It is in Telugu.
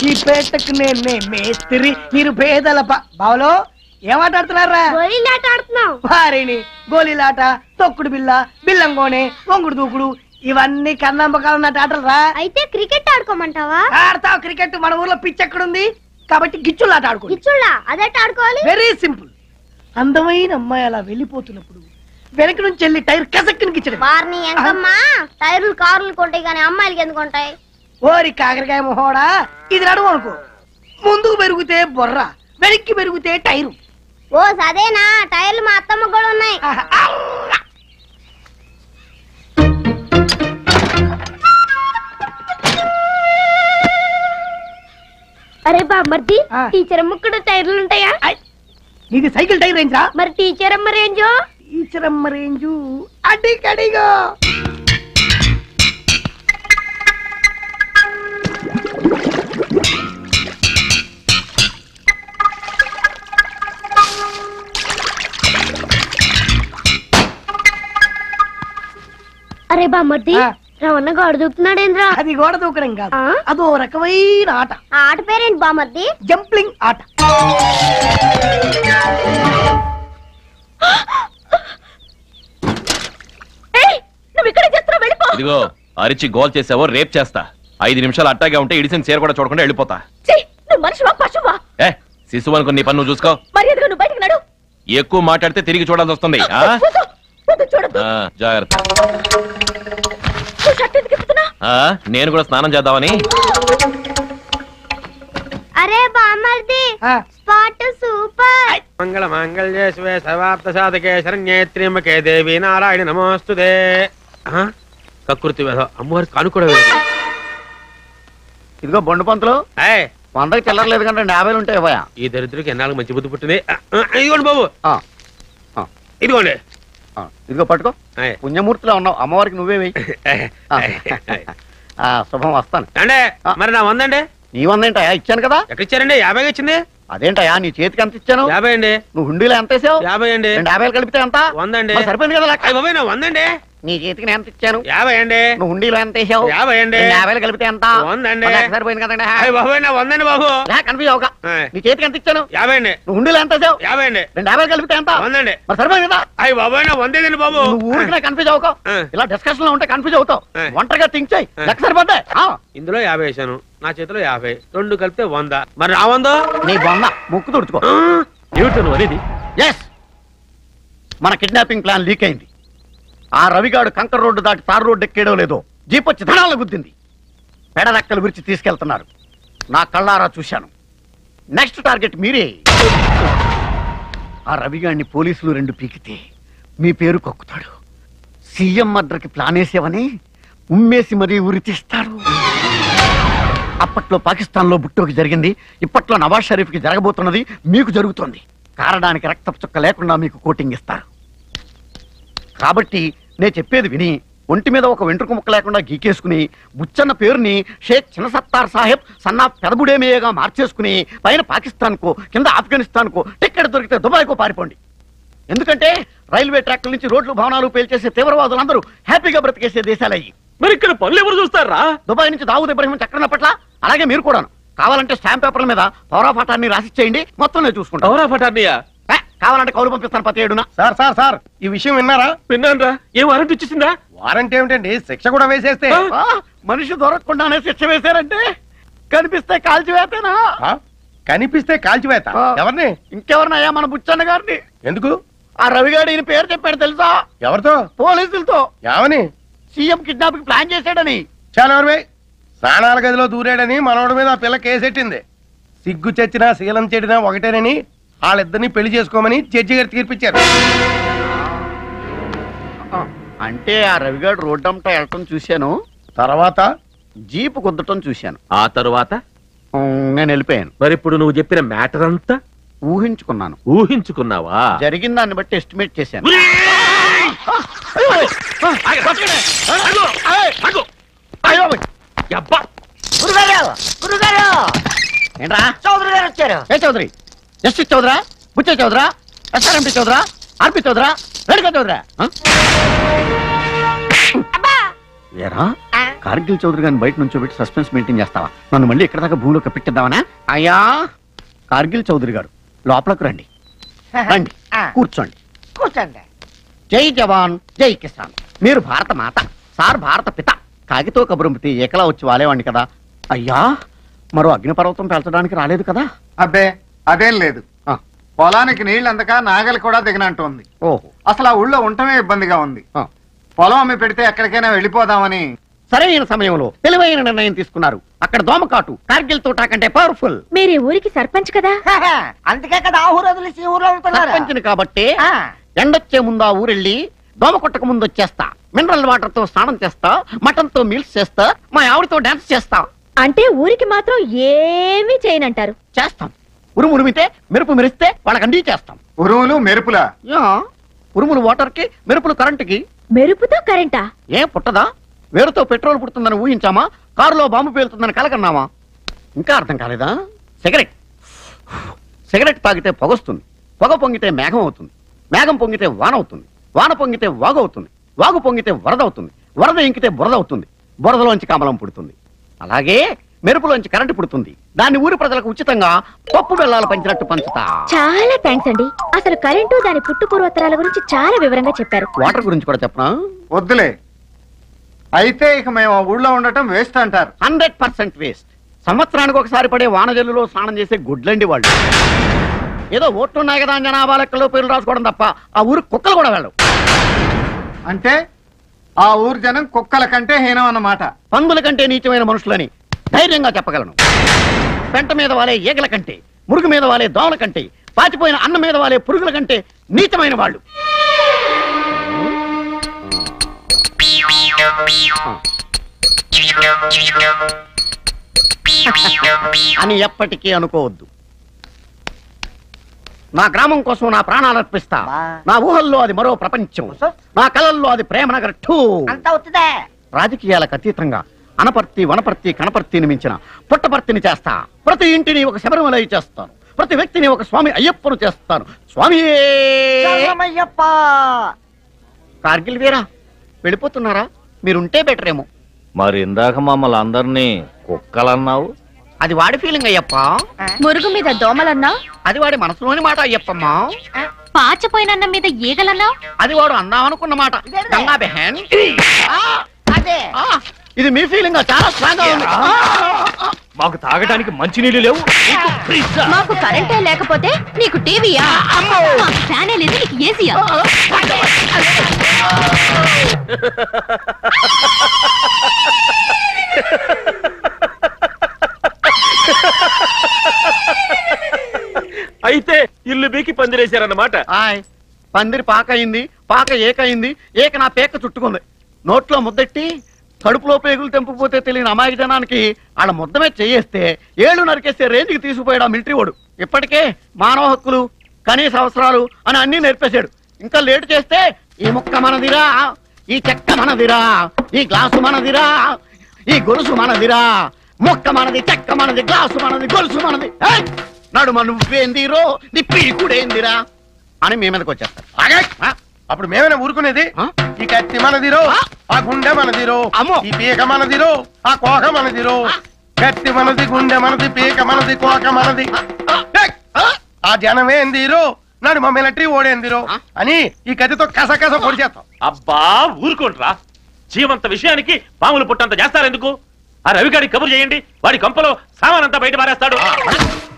ఈ పేటకు నేనే మేస్త్రి మీరు పేదల ప- బావలో ఏమాటాడుతున్నారా గోళీలాట ఆడుతున్నాం వారిని గోలీలాట తొక్కుడు బిల్ల బిల్లంగోనే వంగుడు దూకుడు ఇవన్నీ కన్నంబకాలు ఉన్నట్టు ఆటలు రా అయితే క్రికెట్ ఆడుకోమంటావా ఆడతావు క్రికెట్ మన ఊర్లో పిచ్ ఎక్కడుంది కాబట్టి గిచ్చులాట ఆడుకో గిచ్చుళ్ళ అదెట్ ఆడుకోవాలి వెరీ సింపుల్ అందమైన అమ్మాయి అలా వెళ్ళిపోతున్నప్పుడు వెనక నుంచి వెళ్ళి టైర్ కసక్కుని గిచ్చడం వారిని ఎంకమ్మా టైర్లు కార్లు కొంటాయి కానీ అమ్మాయిలకి ఎందుకు ఉంటాయి ఓరి కాకరకాయ మొహోడా ఇది నడుము అనుకో ముందుకు పెరిగితే బొర్ర వెనక్కి పెరిగితే టైరు ఓ సదేనా టైర్లు మా అత్తమ్మ కూడా ఉన్నాయి ఆహా, అల్లా. అరే బామ్మర్ది ఆ. టీచర్ అమ్మ కూడా టైర్లు ఉంటాయా ఐ, నీది సైకిల్ టైర్ రేంజా మరి టీచర్ అమ్మ రేంజో టీచర్ అమ్మ రేంజు అడిగడిగో అరే బామ్మర్ది ఆ. రవణ గాడు దూకుతున్నాడేంద్రా అది గోడ దూకడం కాదు ఆ? అదో రకమైన ఆట ఆ ఆట పేరేంటి బామ్మర్ది జంప్లింగ్ ఆట నువ్వు ఇక్కడ చేస్తున్నావు వెళ్ళిపో ఇదిగో అరిచి గోల్ చేసావో రేప్ చేస్తా ఐదు నిమిషాలు అట్టాగే ఉంటే ఇడిసిన చీర కూడా చూడకుండా వెళ్ళిపోతా నువ్వు మనిషివా పశువా ఏ శిశువు అనుకుని నీ పన్ను నువ్వు చూసుకో మరి ఎదుగు నువ్వు బయటకు నడు ఎక్కువ మాట్లాడితే తిరిగి చూడాల్సి వస్తుంది ఆ? చూడద్దు ఆ, జాగ్రత్త నువ్వు షర్ట్ ఎందుకు ఇప్పుతున్నా ఆ, నేను కూడా స్నానం చేద్దామని అరే బామ్మర్ది ఆ, స్పాట్ సూపర్ మంగళ మాంగళ్యే శివే సర్వార్థ సాధకే శరణ్యే త్ర్యంబకే దేవి నారాయణ నమోస్తుదే ఆ? కకృతి వేద అమ్మవారి కాను కూడా వేద ఇదిగో బొండు పంతులు ఏయ్, వందకి చిల్లరలేదు కంటే యాభైలు ఉంటాయి ఇవ్వయా ఈ దరిద్రుడికి ఎన్నాళ్ళు మంచి బుద్ధి పుట్టింది ఆ, ఆ, ఇదిగోండి బాబు ఆ, ఆ, ఇదిగోండి ఆ, ఇదిగో పట్టుకో ఏయ్, పుణ్యమూర్తిలో ఉన్నావు అమ్మవారికి నువ్వే వెయ్యి ఏయ్, ఆ, ఏయ్, ఏయ్. ఆ, శుభం వస్తాను అంటే ఆ. మరి నా వందండి నీ వందేంటయా ఇచ్చాను కదా ఎక్కడ ఇచ్చారండి యాభై ఇచ్చింది అదేంటయా నీ చేతికి ఎంత ఇచ్చాను యాభై అండి నువ్వు హుండీలో ఎంత వేసావు యాభై అండి రెండు యాభైలు కలిపితే ఎంత వందండి మరి సరిపోయింది కదా లెక్క. అయ్య బాబాయ్ నా వందండి నీ చేతికి నేను ఎంత ఇచ్చాను యాభై అండి నువ్వు హుండీలో ఎంత వేసావు యాభై అండి రెండు యాభైలు కలిపితే ఎంత వందండి. మరి లెక్క సరిపోయింది కదండి అయ్య బాబాయ్ నా వందండి బాబు కన్ఫ్యూజ్ అవక ఏయ్, నీ చేతికి ఎంత ఇచ్చాను యాభై అండి నువ్వు హుండీలో ఎంత వేసావు యాభై అండి రెండు యాభైలు కలిపితే ఎంత వందండి మరి సరిపోయింది కదా అయ్య బాబాయ్ నా వందేదండి బాబు నువ్వు ఊరికి కన్ఫ్యూజ్ అవుతావు ఆ. ఇలా డిస్కషన్ లో ఉంటే కన్ఫ్యూజ్ అవుతావు ఆ. ఒంటరిగా థింక్ చేయి ఆ. లెక్క సరిపోతాయి ఆ. ఇందులో యాభై వేసాను నా చేతిలో యాభై రెండు కలిపితే వంద మరి నా వందో నీ బొమ్మ ముక్కు తుడుచుకో ఏమిటో నువ్వు అనేది ఎస్ మన కిడ్నాపింగ్ ప్లాన్ లీక్ అయింది ఆ రవిగాడు కంకర్ రోడ్డు దాటి తారు రోడ్డు ఎక్కేయడం లేదో జీప్ వచ్చి ధనాలను గుద్దింది పెడరెక్కలు విరిచి తీసుకెళ్తున్నారు నా కళ్ళారా చూశాను నెక్స్ట్ టార్గెట్ మీరే ఆ రవిగాడిని పోలీసులు రెండు పీకితే మీ పేరు కొక్కుతాడు సీఎం మర్డర్కి ప్లాన్ వేసేవని ఉమ్మేసి మరీ ఉరి తీస్తాడు అప్పట్లో పాకిస్తాన్లో బుట్టోకి జరిగింది ఇప్పట్లో నవాజ్ షరీఫ్కి జరగబోతున్నది మీకు జరుగుతోంది కారడానికి రక్తపు చుక్క లేకుండా మీకు కోటింగ్ ఇస్తారు కాబట్టి నేను చెప్పేది విని ఒంటి మీద ఒక వెంట్రుక ముక్క లేకుండా గీకేసుకుని బుచ్చన్న పేరుని షేక్ చిన్నసత్తార్ సాహెబ్ సన్నా పెదబుడేమేయగా మార్చేసుకుని పైన పాకిస్తాన్కో కింద ఆఫ్ఘనిస్తాన్కో టిక్కెట్ దొరికితే దుబాయ్కో పారిపోండి ఎందుకంటే రైల్వే ట్రాక్ల నుంచి రోడ్లు భవనాలు పేల్చేసే తీవ్రవాదులందరూ హ్యాపీగా బ్రతికేసే దేశాలయ్యి మరి ఇక్కడ పనులు ఎవరు చూస్తారా దుబాయ్ నుంచి దావుద్ ఇబ్రహీం చక్రం పట్ల అలాగే మీరు కూడాను కావాలంటే స్టాంప్ పేపర్ల మీద పౌరాఫాటాన్ని రాసిచ్చేయండి మొత్తం నేను చూసుకుంటాను ఎవరా పటాన్నయ్య ఏ, కావాలంటే కౌలు పంపిస్తాను ప్రతి ఏడున సార్ సార్ సార్ ఈ విషయం విన్నారా విన్నాను రా ఏం వారంటీ వచ్చేసిందా వారంటీ ఏమిటండి శిక్ష కూడా వేసేస్తే ఆ? ఆ, మనిషి దొరకకుండానే శిక్ష వేశారంటే కనిపిస్తే కాల్చివేతనా ఆ? కనిపిస్తే కాల్చివేత ఆ. ఎవరిని ఇంకెవరినయ్యా మన బుచ్చన్న గారిని ఎందుకు ఆ రవిగాడు ఈయన పేరు చెప్పాడు తెలుసా ఎవరితో పోలీసులతో ఏమని సీఎం కిడ్నాపింగ్ ప్లాన్ చేశాడని చాలా ఎవరివై స్నానాల గదిలో దూరాడని మనోడి మీద ఆ పిల్ల కేసెట్టింది సిగ్గు చచ్చినా శీలం చెడినా ఒకటేనని వాళ్ళిద్దరిని పెళ్లి చేసుకోమని జడ్జి గారు తీర్పిచ్చారు అంటే ఆ రవిగాడు రోడ్డంతా వెళ్ళటం చూశాను తర్వాత జీపు కుద్దటం చూశాను ఆ తరువాత ఉమ్, నేను వెళ్ళిపోయాను మరి ఇప్పుడు నువ్వు చెప్పిన మ్యాటర్ అంతా ఊహించుకున్నాను ఊహించుకున్నావా జరిగిన దాన్ని బట్టి ఎస్టిమేట్ చేశాను అయ్యో, అబ్బా గురుగారు గురుగారు ఏంట్రా చౌదరి గారు వచ్చారు ఏ చౌదరి జస్టిస్ చౌదరా బుచ్చే చౌదరా ఎస్ఆర్ఎంపి చౌదరా ఆర్పి చౌదరా రెడ్గా చౌదరా ఆ? ఏరా కార్గిల్ చౌదరి గారిని బయట నుంచి పెట్టి సస్పెన్స్ మెయింటైన్ చేస్తావా నన్ను మళ్ళీ ఇక్కడ దాకా భూమిలో కప్పిద్దామనా అయ్యా కార్గిల్ చౌదరి గారు లోపలకు రండి రండి ఆ. కూర్చోండి కూర్చోండి జై జవాన్ జై కిసాన్ మీరు భారత మాత సార్ భారత పిత కాగితో కబురంపితే ఏకలా వచ్చి వాలేవాడిని కదా అయ్యా మరో అగ్నిపర్వతం పెంచడానికి రాలేదు కదా అబ్బే అదేం లేదు ఆ. పొలానికి నీళ్ళు అందక నాగలి కూడా దిగనంటోంది ఓహో అసలు ఆ ఊళ్ళో ఉండటమే ఇబ్బందిగా ఉంది ఆ. పొలం అమ్మి పెడితే ఎక్కడికైనా వెళ్ళిపోదామని సరైన సమయంలో తెలివైన నిర్ణయం తీసుకున్నారు అక్కడ దోమకాటు కార్గిల్ తోటా కంటే పవర్ఫుల్ మీరు ఈ ఊరికి సర్పంచ్ కదా అందుకే కదా ఆ ఊరు వదిలేసి ఈ ఊర్లో ఉంటున్నారు సర్పంచిని కాబట్టి ఆ. ఎండొచ్చే ముందు ఆ ఊరెళ్ళి దోమ కొట్టక ముందు వచ్చేస్తా మినరల్ వాటర్ తో స్నానం చేస్తా మటన్ తో మీల్స్ చేస్తా మా ఆవిడతో డాన్స్ చేస్తా అంటే ఊరికి మాత్రం ఏమీ చేయనంటారు చేస్తాం ఉరుము ఉరిమితే మెరుపు మెరిస్తే వాళ్ళకి అండి చేస్తాం ఉరువులు మెరుపులా యా, ఉరుములు వాటర్ కి మెరుపులు కరెంటుకి మెరుపుతో కరెంటా ఏం పుట్టదా వేరుతో పెట్రోల్ పుడుతుందని ఊహించామా కారులో బాంబు పేలుతుందని కలకన్నామా ఇంకా అర్థం కాలేదా సిగరెట్ సిగరెట్ తాగితే పొగొస్తుంది పొగ పొంగితే మేఘం అవుతుంది మేఘం పొంగితే వాన అవుతుంది వాన పొంగితే వాగు అవుతుంది వాగు పొంగితే వరద అవుతుంది వరద ఇంకితే బురద అవుతుంది బురదలోంచి కమలం పుడుతుంది అలాగే మెరుపులోంచి కరెంటు పుడుతుంది దాన్ని ఊరి ప్రజలకు ఉచితంగా పప్పు బెల్లాలు పంచినట్టు పంచుతా చాలా థ్యాంక్స్ అండి అసలు కరెంటు దాని పుట్టు పూర్వోత్తరాల గురించి చాలా వివరంగా చెప్పారు వాటర్ గురించి కూడా చెప్పనా వద్దులే అయితే ఇక మేము ఆ ఊళ్ళో ఉండటం వేస్ట్ అంటారు హండ్రెడ్ పర్సెంట్ వేస్ట్ సంవత్సరానికి ఒకసారి పడే వానజల్లులో స్నానం చేసే గుడ్లండి వాళ్ళు ఏదో ఓట్లున్నాయి కదా అని జనాభా లెక్కలో పేర్లు రాసుకోవడం తప్ప ఆ ఊరు కుక్కలు కూడా వెళ్ళవు అంటే ఆ ఊరు జనం కుక్కల కంటే హీనం అన్నమాట పందుల కంటే నీచమైన మనుషులని ధైర్యంగా చెప్పగలను పెంట మీద వాలే ఈగల కంటే మురుగు మీద వాలే దోమల కంటే పాచిపోయిన అన్నం మీద వాలే పురుగుల కంటే నీచమైన వాళ్ళు అని ఎప్పటికీ అనుకోవద్దు నా గ్రామం కోసం నా ప్రాణాలు అర్పిస్తా బా. నా ఊహల్లో అది మరో ప్రపంచం నా కళల్లో అది ప్రేమ నగర్ టూ అంతా అవుతుందే రాజకీయాలకు అతీతంగా అనపర్తి వనపర్తి కనపర్తిని మించిన పుట్టపర్తిని చేస్తా ప్రతి ఇంటిని ఒక శబరిమలై చేస్తాను ప్రతి వ్యక్తిని ఒక స్వామి అయ్యప్పను చేస్తాను స్వామి శరణమయ్యప్ప కార్గిల్ వీరా వెళ్ళిపోతున్నారా మీరుంటే బెటర్ ఏమో మరి ఇందాక మమ్మల్ని అందరినీ కుక్కలన్నావు అది వాడి ఫీలింగ్ అయ్యప్ప మురుగు మీద దోమలన్నా అది వాడి మనసులోని మాట అయ్యప్పమ్మా పాచపోయిన మీద ఈగలన్నా అది వాడు అందామనుకున్న మాట గంగా బెహన్ ఆ, అదే ఆ, ఇది మీ ఫీలింగ్ చాలా స్ట్రాంగ్ గా ఉంది ఆ, ఆ, మాకు తాగడానికి మంచినీళ్ళు లేవు నీకు ఫ్రిజ్జా? మాకు కరెంటే లేకపోతే నీకు టీవీయా మాకు ఫ్యానే లేదు నీకు ఏసీయా అయితే ఇల్లు బీకి పందిరేశారన్నమాట ఆయ్ పందిరి పాక అయింది పాక ఏకయింది ఏక నా పేక చుట్టుకుంది నోట్లో ముద్దెట్టి కడుపులో పేగులు తెంపుకుపోతే తెలియని అమాయక జనానికి వాళ్ళ ముద్దమే చేయేస్తే ఏళ్ళు నరికేస్తే రేంజ్కి తీసుకుపోయాడు ఆ మిలిటరీ వాడు ఇప్పటికే మానవ హక్కులు కనీస అవసరాలు అని అన్ని నేర్పేశాడు ఇంకా లేటు చేస్తే ఈ ముక్క మనదిరా ఈ చెక్క మనదిరా ఈ గ్లాసు మనదిరా ఈ గొలుసు మనదిరా ముక్క మనది చెక్క మనది గ్లాసు మనది గొలుసు మనది ఏయ్! నడుమ నువ్వేందిరో నీ పీకుడేందిరా అని మీ మీదకి వచ్చేస్తారు ఆగే! ఆ? అప్పుడు మేమైనా ఊరుకునేది ఆ? ఈ కత్తి మనదిరో ఆ? ఆ గుండె మనదిరో అమ్మో! ఈ పీక మనదిరో ఆ కోక మనదిరో కత్తి మనది గుండె మనది పీక మనది కోక మనది ఆ? ఏయ్! ఆ? ఆ జనమే ఎందిరో నాడు మా మిలిటరీ ఓడేందిరో ఆ? అని ఈ కత్తితో కసకస పొడి చేస్తాం అబ్బా ఊరుకోండ్రా జీవంత విషయానికి పాములు పుట్టంత చేస్తారెందుకు ఆ రవిగాడి కబురు చేయండి వాడి కంపలో సామానంతా బయట పారేస్తాడు